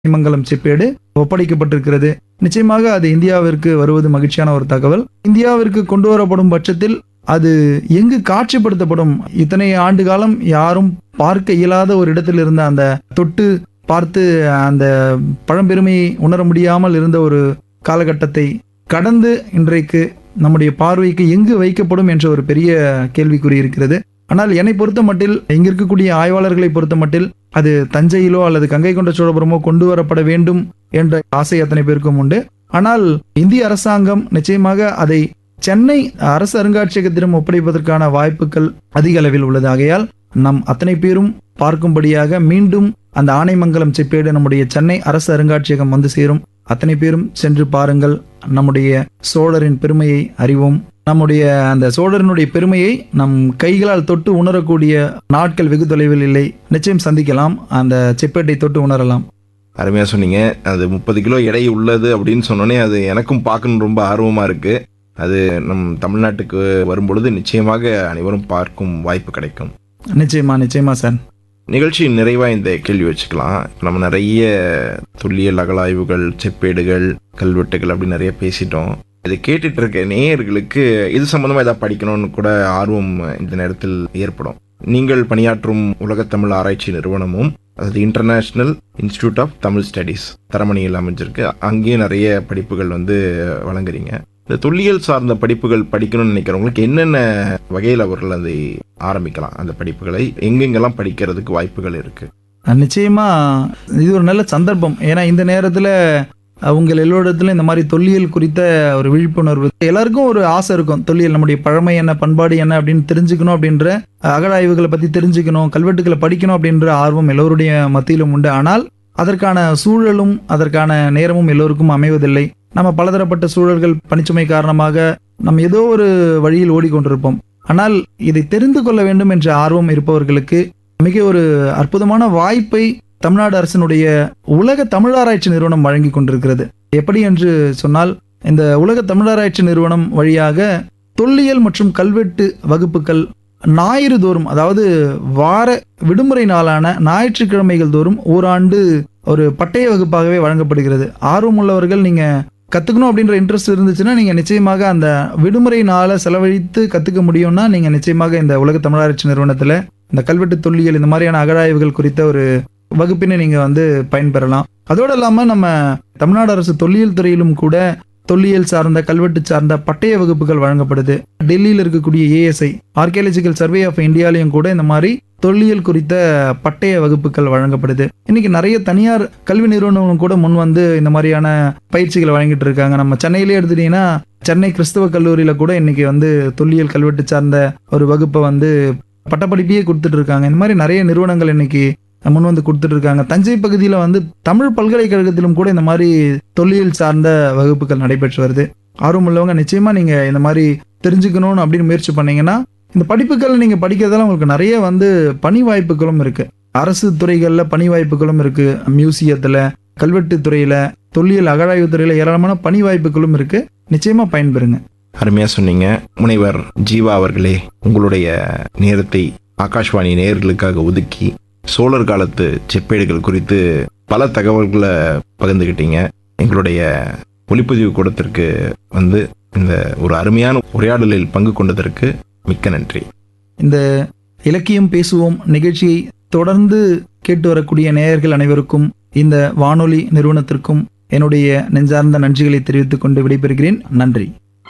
மங்கலம் செப்பேடு ஒப்படைக்கப்பட்டிருக்கிறது நிச்சயமாக அது இந்தியாவிற்கு வருவது மகிழ்ச்சியான ஒரு தகவல் இந்தியாவிற்கு கொண்டு வரப்படும் பட்சத்தில் அது எங்கு காட்சிப்படுத்தப்படும் இத்தனை ஆண்டு காலம் யாரும் பார்க்க இயலாத ஒரு இடத்தில் இருந்த அந்த தொட்டு பார்த்து அந்த பழம்பெருமையை உணர முடியாமல் இருந்த ஒரு காலகட்டத்தை கடந்து இன்றைக்கு நம்முடைய பார்வைக்கு எங்கு வைக்கப்படும் என்ற ஒரு பெரிய கேள்விக்குறி இருக்கிறது ஆனால் என்னை பொறுத்த மட்டில் இங்க இருக்கக்கூடிய ஆய்வாளர்களை பொறுத்த மட்டில் அது தஞ்சையிலோ அல்லது கங்கை கொண்ட சோழபுரமோ கொண்டு வரப்பட வேண்டும் என்ற ஆசை அத்தனை பேருக்கும் உண்டு ஆனால் இந்திய அரசாங்கம் நிச்சயமாக அதை சென்னை அரசு அருங்காட்சியகத்திடம் ஒப்படைப்பதற்கான வாய்ப்புகள் அதிக அளவில் உள்ளது ஆகையால் நம் அத்தனை பேரும் பார்க்கும்படியாக மீண்டும் அந்த ஆனைமங்கலம் செப்பேடு நம்முடைய சென்னை அரசு அருங்காட்சியகம் வந்து சேரும் அத்தனை பேரும் சென்று பாருங்கள் நம்முடைய சோழரின் பெருமையை அறிவோம் நம்முடைய அந்த சோழரினுடைய பெருமையை நம் கைகளால் தொட்டு உணரக்கூடிய நாட்கள் வெகு தொலைவில் இல்லை நிச்சயம் சந்திக்கலாம் அந்த செப்பேட்டை தொட்டு உணரலாம் அருமையாக சொன்னீங்க அது முப்பது கிலோ எடை உள்ளது அப்படின்னு சொன்னோன்னே அது எனக்கும் பார்க்கணும் ரொம்ப ஆர்வமாக இருக்கு அது நம் தமிழ்நாட்டுக்கு வரும்பொழுது நிச்சயமாக அனைவரும் பார்க்கும் வாய்ப்பு கிடைக்கும் நிச்சயமா நிச்சயமா சார் நிகழ்ச்சியின் நிறைவாக இந்த கேள்வி வச்சுக்கலாம் நம்ம நிறைய துல்லியல் அகலாய்வுகள் செப்பேடுகள் கல்வெட்டுகள் அப்படி நிறைய பேசிட்டோம் இதை கேட்டுட்டு இருக்க நேயர்களுக்கு இது சம்பந்தமா ஏதாவது படிக்கணும்னு கூட ஆர்வம் இந்த நேரத்தில் ஏற்படும் நீங்கள் பணியாற்றும் உலகத்தமிழ் ஆராய்ச்சி நிறுவனமும் அதாவது international institute of Tamil studies தரமணியில் அமைஞ்சிருக்கு அங்கேயும் நிறைய படிப்புகள் வந்து வழங்குறீங்க இந்த தொல்லியல் சார்ந்த படிப்புகள் படிக்கணும்னு நினைக்கிறவங்களுக்கு என்னென்ன வகையில் அவர்கள் அதை ஆரம்பிக்கலாம் அந்த படிப்புகளை எங்கெங்கெல்லாம் படிக்கிறதுக்கு வாய்ப்புகள் இருக்கு நிச்சயமா இது ஒரு நல்ல சந்தர்ப்பம் ஏன்னா இந்த நேரத்துல உங்கள் எல்லோரிடத்துல இந்த மாதிரி தொல்லியல் குறித்த ஒரு விழிப்புணர்வு எல்லாருக்கும் ஒரு ஆசை இருக்கும் தொல்லியல் நம்முடைய பழமை என்ன பண்பாடு என்ன அப்படின்னு தெரிஞ்சுக்கணும் அப்படின்ற அகழாய்வுகளை பத்தி தெரிஞ்சுக்கணும் கல்வெட்டுகளை படிக்கணும் அப்படின்ற ஆர்வம் எல்லோருடைய மத்தியிலும் உண்டு ஆனால் அதற்கான சூழலும் அதற்கான நேரமும் எல்லோருக்கும் அமைவதில்லை நம்ம பலதரப்பட்ட சூழல்கள் பணிச்சுமை காரணமாக நம்ம ஏதோ ஒரு வழியில் ஓடிக்கொண்டிருப்போம் ஆனால் இதை தெரிந்து கொள்ள வேண்டும் என்ற ஆர்வம் இருப்பவர்களுக்கு மிக ஒரு அற்புதமான வாய்ப்பை தமிழ்நாடு அரசினுடைய உலக தமிழாராய்ச்சி நிறுவனம் வழங்கி கொண்டிருக்கிறது எப்படி என்று சொன்னால் இந்த உலக தமிழாராய்ச்சி நிறுவனம் வழியாக தொல்லியல் மற்றும் கல்வெட்டு வகுப்புகள் ஞாயிறு தோறும் அதாவது வார விடுமுறை நாளான ஞாயிற்றுக்கிழமைகள் தோறும் ஓராண்டு ஒரு பட்டய வகுப்பாகவே வழங்கப்படுகிறது ஆர்வம் உள்ளவர்கள் நீங்க கத்துக்கணும் அப்படின்ற இன்ட்ரெஸ்ட் இருந்துச்சுன்னா நீங்க நிச்சயமாக அந்த விடுமுறை நாளை செலவழித்து கத்துக்க முடியும்னா நீங்க நிச்சயமாக இந்த உலக தமிழாராய்ச்சி நிறுவனத்துல இந்த கல்வெட்டு தொல்லியல் இந்த மாதிரியான அகழாய்வுகள் குறித்த ஒரு வகுப்பினை நீங்க வந்து பயன்பெறலாம் அதோடு இல்லாம நம்ம தமிழ்நாடு அரசு தொல்லியல் துறையிலும் கூட தொல்லியல் சார்ந்த கல்வெட்டு சார்ந்த பட்டய வகுப்புகள் வழங்கப்படுது டெல்லியில் இருக்கக்கூடிய ஏஎஸ்ஐ ஆர்கியாலஜிக்கல் சர்வே ஆஃப் இந்தியாலையும் கூட இந்த மாதிரி தொல்லியல் குறித்த பட்டய வகுப்புகள் வழங்கப்படுது இன்னைக்கு நிறைய தனியார் கல்வி நிறுவனங்களும் கூட முன் வந்து இந்த மாதிரியான பயிற்சிகளை வழங்கிட்டு இருக்காங்க நம்ம சென்னையிலே எடுத்துட்டீங்கன்னா சென்னை கிறிஸ்தவ கல்லூரியில கூட இன்னைக்கு வந்து தொல்லியல் கல்வெட்டு சார்ந்த ஒரு வகுப்பை வந்து பட்டப்படிப்பையே கொடுத்துட்டு இருக்காங்க இந்த மாதிரி நிறைய நிறுவனங்கள் இன்னைக்கு முன் வந்து கொடுத்துட்டு இருக்காங்க தஞ்சை பகுதியில் வந்து தமிழ் பல்கலைக்கழகத்திலும் கூட இந்த மாதிரி தொல்லியல் சார்ந்த வகுப்புகள் நடைபெற்று வருது ஆர்வம் உள்ளவங்க நிச்சயமா நீங்க இந்த மாதிரி தெரிஞ்சுக்கணும்னு அப்படின்னு முயற்சி பண்ணீங்கன்னா இந்த படிப்புகள் நீங்க படிக்கிறதால உங்களுக்கு நிறைய வந்து பணி வாய்ப்புகளும் இருக்கு அரசு துறைகள்ல பணி வாய்ப்புகளும் இருக்கு மியூசியத்துல கல்வெட்டு துறையில தொல்லியல் அகழாய்வு துறையில ஏராளமான பணி வாய்ப்புகளும் இருக்கு நிச்சயமா பயன்பெறுங்க அருமையா சொன்னீங்க முனைவர் ஜீவா அவர்களே உங்களுடைய நேரத்தை ஆகாஷ்வாணி நேயர்களுக்காக ஒதுக்கி சோழர் காலத்து செப்பேடுகள் குறித்து பல தகவல்களை பகிர்ந்துக்கிட்டீங்க எங்களுடைய ஒளிப்பதிவு கூடத்திற்கு வந்து இந்த ஒரு அருமையான உரையாடலில் பங்கு கொண்டதற்கு மிக்க நன்றி இந்த இலக்கியம் பேசுவோம் நிகழ்ச்சியை தொடர்ந்து கேட்டு வரக்கூடிய நேயர்கள் அனைவருக்கும் இந்த வானொலி நிறுவனத்திற்கும் என்னுடைய நெஞ்சார்ந்த நன்றிகளை தெரிவித்துக் கொண்டு விடைபெறுகிறேன் நன்றி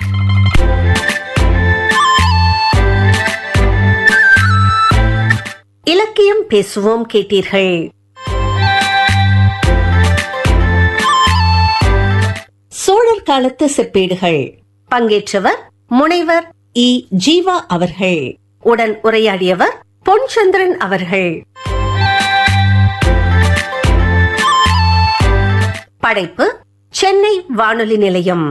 இலக்கியம் பேசுவோம் கேட்டீர்கள் சோழர் காலத்து செப்பேடுகள் பங்கேற்றவர் முனைவர் இ ஜீவா அவர்கள் உடன் உரையாடியவர் பொன்சந்திரன் அவர்கள் படைப்பு சென்னை வானொலி நிலையம்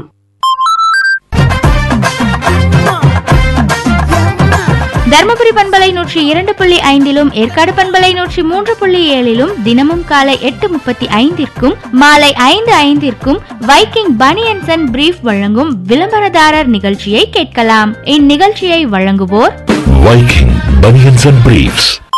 தர்மபுரி பண்பலை நூற்றி இரண்டு புள்ளி ஐந்திலும் ஏற்காடு பண்பலை நூற்றி மூன்று புள்ளி ஏழிலும் தினமும் காலை எட்டு முப்பத்தி ஐந்திற்கும் மாலை ஐந்து ஐந்திற்கும் வைக்கிங் பனியன்சன் அண்ட் பிரீஃப் வழங்கும் விளம்பரதாரர் நிகழ்ச்சியை கேட்கலாம் இந்நிகழ்ச்சியை வழங்குவோர் Viking Bunions and Briefs.